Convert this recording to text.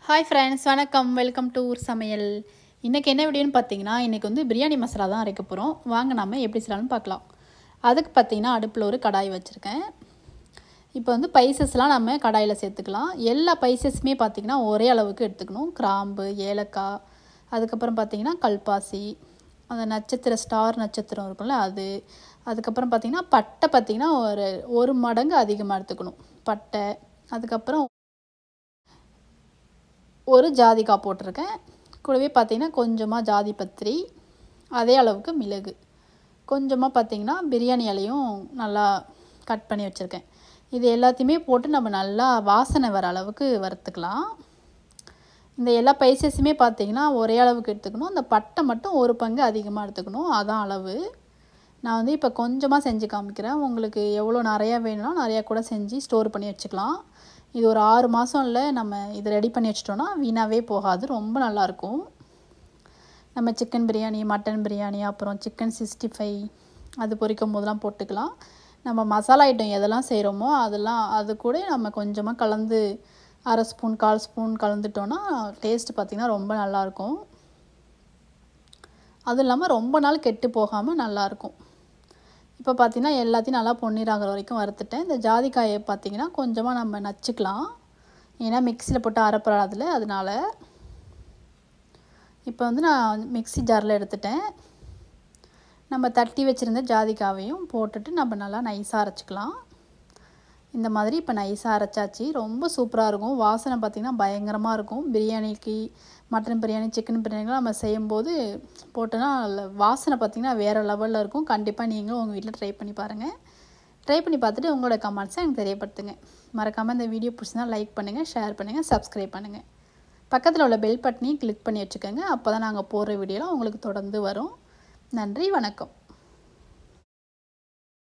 hi friends வணக்கம் welcome to ஊர் சமையல் இன்றைக்கி என்ன வீடியோன்னு பார்த்தீங்கன்னா இன்றைக்கி வந்து பிரியாணி மசாலா தான் அரைக்க போகிறோம் வாங்க நாம எப்படி செய்யலாம்னு பார்க்கலாம் அதுக்கு பார்த்தீங்கன்னா அடுப்பில் ஒரு கடாய் வச்சுருக்கேன் இப்போ வந்து பைசஸ்லாம் நம்ம கடாயில் சேர்த்துக்கலாம் எல்லா பைசஸுமே பார்த்திங்கன்னா ஒரே அளவுக்கு எடுத்துக்கணும் கிராம்பு ஏலக்காய் அதுக்கப்புறம் பார்த்திங்கன்னா கல்பாசி அந்த நட்சத்திர ஸ்டார் நட்சத்திரம் இருக்கும்ல அது அதுக்கப்புறம் பார்த்திங்கன்னா பட்டை பார்த்திங்கன்னா ஒரு ஒரு மடங்கு அதிகமாக எடுத்துக்கணும் பட்டை அதுக்கப்புறம் ஒரு ஜாதிக்காய் போட்டிருக்கேன் கூடவே பார்த்திங்கன்னா கொஞ்சமாக ஜாதி பத்திரி அதே அளவுக்கு மிளகு கொஞ்சமாக பார்த்திங்கன்னா பிரியாணி இலையும் நல்லா கட் பண்ணி வச்சுருக்கேன் இது எல்லாத்தையுமே போட்டு நம்ம நல்லா வாசனை வர அளவுக்கு வறுத்துக்கலாம் இந்த எல்லா பைசஸுமே பார்த்திங்கன்னா ஒரே அளவுக்கு எடுத்துக்கணும் அந்த பட்டை மட்டும் ஒரு பங்கு அதிகமாக எடுத்துக்கணும் அதான் அளவு நான் வந்து இப்போ கொஞ்சமாக செஞ்சு காமிக்கிறேன் உங்களுக்கு எவ்வளோ நிறையா வேணும்னா நிறையா கூட செஞ்சு ஸ்டோர் பண்ணி வச்சுக்கலாம் இது ஒரு ஆறு மாதம் இல்லை நம்ம இதை ரெடி பண்ணி வச்சிட்டோன்னா வீணாகவே போகாது ரொம்ப நல்லாயிருக்கும் நம்ம சிக்கன் பிரியாணி மட்டன் பிரியாணி அப்புறம் சிக்கன் சிக்ஸ்டி ஃபைவ் அது பொரிக்கும் போதெல்லாம் போட்டுக்கலாம் நம்ம மசாலா ஐட்டம் எதெல்லாம் செய்கிறோமோ அதெல்லாம் அது கூட நம்ம கொஞ்சமாக கலந்து அரை ஸ்பூன் கால் ஸ்பூன் கலந்துட்டோன்னா டேஸ்ட் பார்த்திங்கன்னா ரொம்ப நல்லாயிருக்கும் அதுவும் இல்லாமல் ரொம்ப நாள் கெட்டு போகாமல் நல்லாயிருக்கும் இப்போ பார்த்தீங்கன்னா எல்லாத்தையும் நல்லா பொன்னிறாகிற வரைக்கும் வறுத்துட்டேன் இந்த ஜாதிக்காயை பார்த்தீங்கன்னா கொஞ்சமாக நம்ம நச்சுக்கலாம் ஏன்னா மிக்சியில் போட்டு அரைப்படாதுல அதனால இப்போ வந்து நான் மிக்சி ஜாரில் எடுத்துட்டேன் நம்ம தட்டி வச்சுருந்த ஜாதிக்காவையும் போட்டுட்டு நம்ம நல்லா நைஸாக அரைச்சிக்கலாம் இந்த மாதிரி இப்போ நைஸாக அரைச்சாச்சு ரொம்ப சூப்பராக இருக்கும் வாசனை பார்த்திங்கன்னா பயங்கரமாக இருக்கும் பிரியாணிக்கு மட்டன் பிரியாணி சிக்கன் பிரியாணிலாம் நம்ம செய்யும்போது போட்டோன்னா வாசனை பார்த்திங்கன்னா வேறு லெவலில் இருக்கும் கண்டிப்பாக நீங்களும் உங்கள் வீட்டில் ட்ரை பண்ணி பாருங்கள் ட்ரை பண்ணி பார்த்துட்டு உங்களோட கமெண்ட்ஸை எனக்கு தெரியப்படுத்துங்க மறக்காமல் இந்த வீடியோ பிடிச்சிருந்தா லைக் பண்ணுங்கள் ஷேர் பண்ணுங்கள் சப்ஸ்கிரைப் பண்ணுங்கள் பக்கத்தில் உள்ள பெல் பட்டனையும் கிளிக் பண்ணி வச்சுக்கோங்க அப்போ தான் நாங்கள் போடுற வீடியோலாம் உங்களுக்கு தொடர்ந்து வரும் நன்றி வணக்கம்